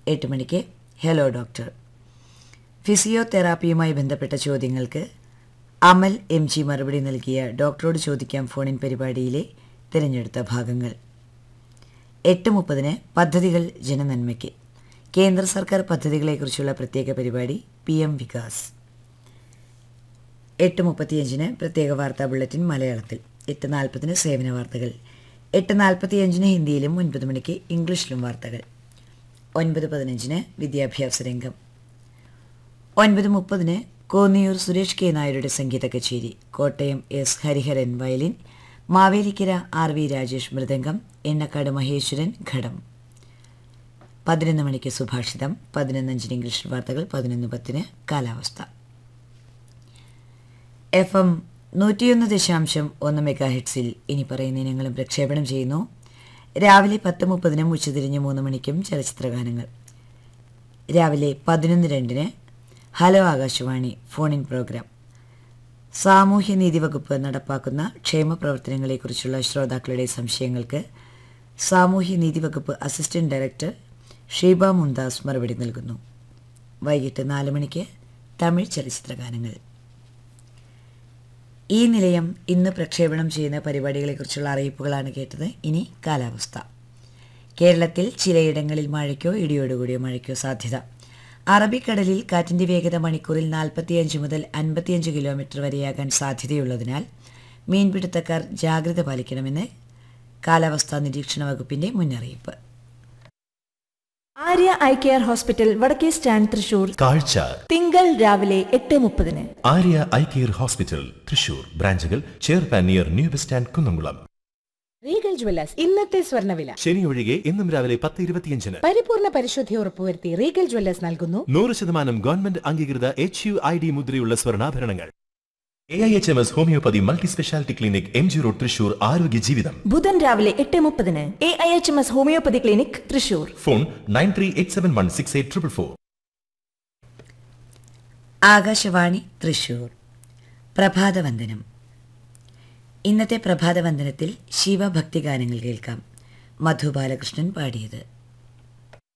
എട്ട് മണിക്ക് hello doctor ഫിസിയോതെറാപ്പിയുമായി ബന്ധപ്പെട്ട ചോദ്യങ്ങൾക്ക് അമൽ എം ജി മറുപടി നൽകിയ ഡോക്ടറോട് ചോദിക്കാം ഫോണിൻ പരിപാടിയിലെ തിരഞ്ഞെടുത്ത ഭാഗങ്ങൾ എട്ട് മുപ്പതിന് പദ്ധതികൾ ജനനന്മയ്ക്ക് കേന്ദ്ര സർക്കാർ പദ്ധതികളെക്കുറിച്ചുള്ള പ്രത്യേക പരിപാടി പി എം വികാസ് എട്ട് മുപ്പത്തിയഞ്ചിന് പ്രത്യേക വാർത്താ ബുള്ളറ്റിൻ മലയാളത്തിൽ എട്ട് നാൽപ്പതിന് സേവന വാർത്തകൾ എട്ട് നാൽപ്പത്തിയഞ്ചിന് ഹിന്ദിയിലും ഒൻപത് മണിക്ക് ഇംഗ്ലീഷിലും വാർത്തകൾ ഒൻപത് പതിനഞ്ചിന് വിദ്യാഭ്യാസ രംഗം ഒൻപത് മുപ്പതിന് കോന്നിയൂർ സുരേഷ് കെ നായരുടെ സംഗീത കച്ചേരി Kottayam S Hariharan violin Mavelikkara R V Rajesh mridangam Ennakkad Maheswaran ghatam പതിനൊന്ന് മണിക്ക് സുഭാഷിതം പതിനൊന്നഞ്ചിന് ഇംഗ്ലീഷ് വാർത്തകൾ പതിനൊന്ന് പത്തിന് കാലാവസ്ഥ എഫ് എം നൂറ്റിയൊന്ന് ദശാംശം ഒന്ന് മെഗാ ഹെഡ്സിൽ ഇനി പറയുന്ന ഇനങ്ങളും പ്രക്ഷേപണം ചെയ്യുന്നു രാവിലെ പത്ത് മുപ്പതിനും ഉച്ചതിരിഞ്ഞ് മൂന്ന് മണിക്കും ചലച്ചിത്രഗാനങ്ങൾ രാവിലെ പതിനൊന്ന് രണ്ടിന് hello Akashvani phone in program സാമൂഹ്യനീതി വകുപ്പ് നടപ്പാക്കുന്ന ക്ഷേമ പ്രവർത്തനങ്ങളെക്കുറിച്ചുള്ള ശ്രോതാക്കളുടെ സംശയങ്ങൾക്ക് സാമൂഹ്യനീതി വകുപ്പ് അസിസ്റ്റന്റ് ഡയറക്ടർ ഷീബ മുന്താസ് മറുപടി നൽകുന്നു വൈകിട്ട് നാല് മണിക്ക് തമിഴ് ചലച്ചിത്രഗാനങ്ങൾ ഈ നിലയം ഇന്ന് പ്രക്ഷേപണം ചെയ്യുന്ന പരിപാടികളെക്കുറിച്ചുള്ള അറിയിപ്പുകളാണ് കേട്ടത് ഇനി കാലാവസ്ഥ കേരളത്തിൽ ചിലയിടങ്ങളിൽ മഴയ്ക്കോ ഇടിയോടുകൂടിയ മഴയ്ക്കോ സാധ്യത അറബിക്കടലിൽ കാറ്റിന്റെ വേഗത മണിക്കൂറിൽ നാൽപ്പത്തിയഞ്ച് മുതൽ അൻപത്തിയഞ്ച് കിലോമീറ്റർ വരെയാകാൻ സാധ്യതയുള്ളതിനാൽ മീൻപിടുത്തക്കാർ ജാഗ്രത പാലിക്കണമെന്ന് കാലാവസ്ഥാ നിരീക്ഷണ വകുപ്പിന്റെ മുന്നറിയിപ്പ് ആര്യ ഐ കെയർ ഹോസ്പിറ്റൽ വടക്കേ സ്റ്റാൻഡ് തൃശൂർ കാഴ്ച തിങ്കൾ രാവിലെ എട്ട് മുപ്പതിന് Arya eye care hospital Thrissur ബ്രാഞ്ചുകൾ ചേർപ്പാൻ near new bus stand Kunnamkulam Regal jewellers ഇന്നത്തെ സ്വർണ്ണവില ശനി ഒഴികെ ഇന്നും രാവിലെ പത്ത് ഇരുപത്തിയഞ്ചിന് പരിപൂർണ പരിശുദ്ധി ഉറപ്പുവരുത്തി റീഗൽ ജ്വല്ലേഴ്സ് നൽകുന്നു നൂറ് ശതമാനം ഗവൺമെന്റ് അംഗീകൃത എച്ച് യു ഐ ഡി മുദ്രയുള്ള സ്വർണ്ണാഭരണങ്ങൾ A I H M S homoeopathy multi speciality clinic M G road Thrissur ആരോഗ്യ ജീവിതം ബുധൻ രാവിലെ എട്ട് മുപ്പതിന് A I H M S homoeopathy clinic Thrissur phone nine three eight seven one six eight triple four Akashvani Thrissur പ്രഭാതവന്ദനം ഇന്നത്തെ പ്രഭാതവന്ദനത്തിൽ ശിവഭക്തിഗാനങ്ങൾ കേൾക്കാം മധു ബാലകൃഷ്ണൻ പാടിയത്